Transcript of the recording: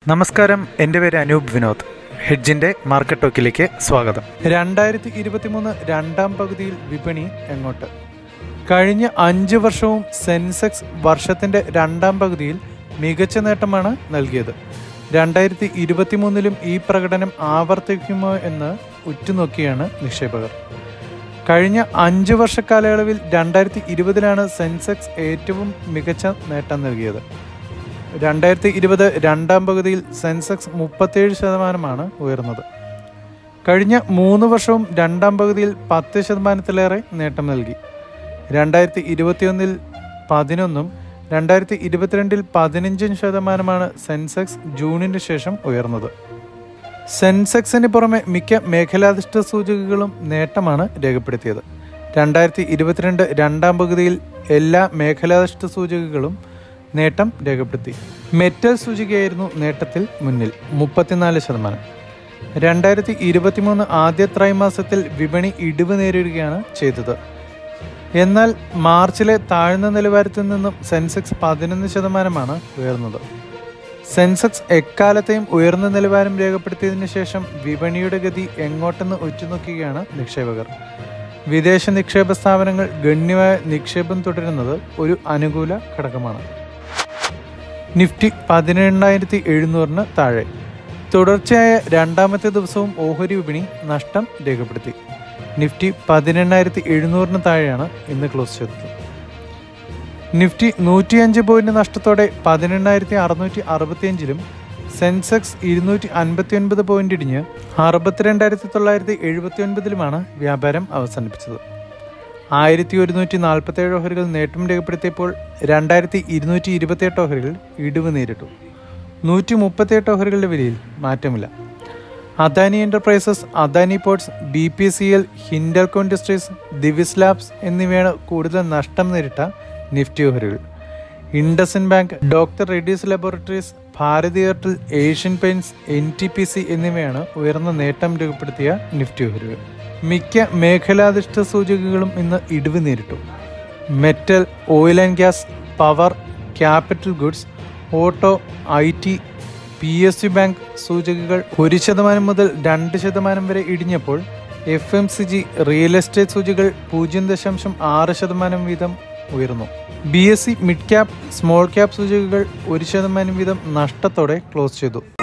നമസ്കാരം എൻ്റെ പേര് അനൂപ് വിനോദ് ഹെഡ്ജിൻ്റെ മാർക്കറ്റ് ടോക്കിലേക്ക് സ്വാഗതം രണ്ടായിരത്തി ഇരുപത്തിമൂന്ന് രണ്ടാം പകുതിയിൽ വിപണി എങ്ങോട്ട് കഴിഞ്ഞ അഞ്ച് വർഷവും സെൻസെക്സ് വർഷത്തിൻ്റെ രണ്ടാം പകുതിയിൽ മികച്ച നേട്ടമാണ് നൽകിയത് രണ്ടായിരത്തി ഇരുപത്തിമൂന്നിലും ഈ പ്രകടനം ആവർത്തിക്കുമോ എന്ന് ഉറ്റുനോക്കിയാണ് നിക്ഷേപകർ കഴിഞ്ഞ അഞ്ച് വർഷ കാലയളവിൽ രണ്ടായിരത്തി ഇരുപതിലാണ് സെൻസെക്സ് ഏറ്റവും മികച്ച നേട്ടം നൽകിയത് രണ്ടായിരത്തി ഇരുപത് രണ്ടാം പകുതിയിൽ സെൻസെക്സ് മുപ്പത്തേഴ് ശതമാനമാണ് ഉയർന്നത് കഴിഞ്ഞ മൂന്ന് വർഷവും രണ്ടാം പകുതിയിൽ പത്ത് ശതമാനത്തിലേറെ നേട്ടം നൽകി രണ്ടായിരത്തി ഇരുപത്തിയൊന്നിൽ പതിനൊന്നും രണ്ടായിരത്തി ഇരുപത്തിരണ്ടിൽ പതിനഞ്ചും ശതമാനമാണ് സെൻസെക്സ് ജൂണിന് ശേഷം ഉയർന്നത് സെൻസെക്സിന് പുറമെ മിക്ക മേഖലാധിഷ്ഠിത സൂചികകളും നേട്ടമാണ് രേഖപ്പെടുത്തിയത് രണ്ടായിരത്തി ഇരുപത്തിരണ്ട് രണ്ടാം പകുതിയിൽ എല്ലാ മേഖലാധിഷ്ഠിത സൂചികകളും നേട്ടം രേഖപ്പെടുത്തി മെറ്റൽ സൂചികയായിരുന്നു നേട്ടത്തിൽ മുന്നിൽ മുപ്പത്തിനാല് ശതമാനം രണ്ടായിരത്തി ഇരുപത്തിമൂന്ന് ആദ്യ ത്രൈമാസത്തിൽ വിപണി ഇടിവ് നേരിടുകയാണ് ചെയ്തത് എന്നാൽ മാർച്ചിലെ താഴ്ന്ന നിലവാരത്തിൽ നിന്നും സെൻസെക്സ് പതിനൊന്ന് ശതമാനമാണ് ഉയർന്നത് സെൻസെക്സ് എക്കാലത്തെയും ഉയർന്ന നിലവാരം രേഖപ്പെടുത്തിയതിനു ശേഷം വിപണിയുടെ ഗതി എങ്ങോട്ടെന്ന് ഉറ്റുനോക്കുകയാണ് നിക്ഷേപകർ വിദേശ നിക്ഷേപ സ്ഥാപനങ്ങൾ ഗണ്യമായ നിക്ഷേപം തുടരുന്നത് ഒരു അനുകൂല ഘടകമാണ് നിഫ്റ്റി പതിനെണ്ണായിരത്തി എഴുന്നൂറിന് താഴെ തുടർച്ചയായ രണ്ടാമത്തെ ദിവസവും ഓഹരി വിപണി നഷ്ടം രേഖപ്പെടുത്തി നിഫ്റ്റി പതിനെണ്ണായിരത്തി എഴുന്നൂറിന് താഴെയാണ് ഇന്ന് ക്ലോസ് ചെയ്തത് നിഫ്റ്റി നൂറ്റിയഞ്ച് പോയിന്റ് നഷ്ടത്തോടെ പതിനെണ്ണായിരത്തി അറുന്നൂറ്റി അറുപത്തിയഞ്ചിലും സെൻസെക്സ് ഇരുന്നൂറ്റി അൻപത്തി ഒൻപത് പോയിന്റ് ഇടിഞ്ഞ് അറുപത്തിരണ്ടായിരത്തി തൊള്ളായിരത്തി എഴുപത്തി ഒൻപതിലുമാണ് വ്യാപാരം അവസാനിപ്പിച്ചത് ആയിരത്തി ഒരുന്നൂറ്റി നാൽപ്പത്തേഴ് ഓഹരികൾ നേട്ടം രേഖപ്പെടുത്തിയപ്പോൾ രണ്ടായിരത്തി ഇരുന്നൂറ്റി ഇരുപത്തിയെട്ട് ഓഹരികൾ ഇടിവ് നേരിട്ടു നൂറ്റി മുപ്പത്തിയെട്ട് ഓഹരികളുടെ വിലയിൽ മാറ്റമില്ല Adani enterprises Adani ports B P C L Hindalco industries Divi's labs എന്നിവയാണ് കൂടുതൽ നഷ്ടം നേരിട്ട നിഫ്റ്റി ഓഹരികൾ IndusInd bank doctor Reddy's laboratories Bharti Airtel Asian paints N T P C എന്നിവയാണ് ഉയർന്ന നേട്ടം രേഖപ്പെടുത്തിയ നിഫ്റ്റി ഓഹരികൾ മിക്ക മേഖലാധിഷ്ഠിത സൂചികകളും ഇന്ന് ഇടിവ് നേരിട്ടു metal oil and gas power capital goods auto I T P S U bank സൂചികകൾ ഒരു ശതമാനം മുതൽ രണ്ട് ശതമാനം വരെ ഇടിഞ്ഞപ്പോൾ F M C G real estate സൂചികൾ പൂജ്യം ദശാംശം ആറ് ശതമാനം വീതം ഉയർന്നു B S C mid cap small cap സൂചികകൾ ഒരു ശതമാനം വീതം നഷ്ടത്തോടെ ക്ലോസ് ചെയ്തു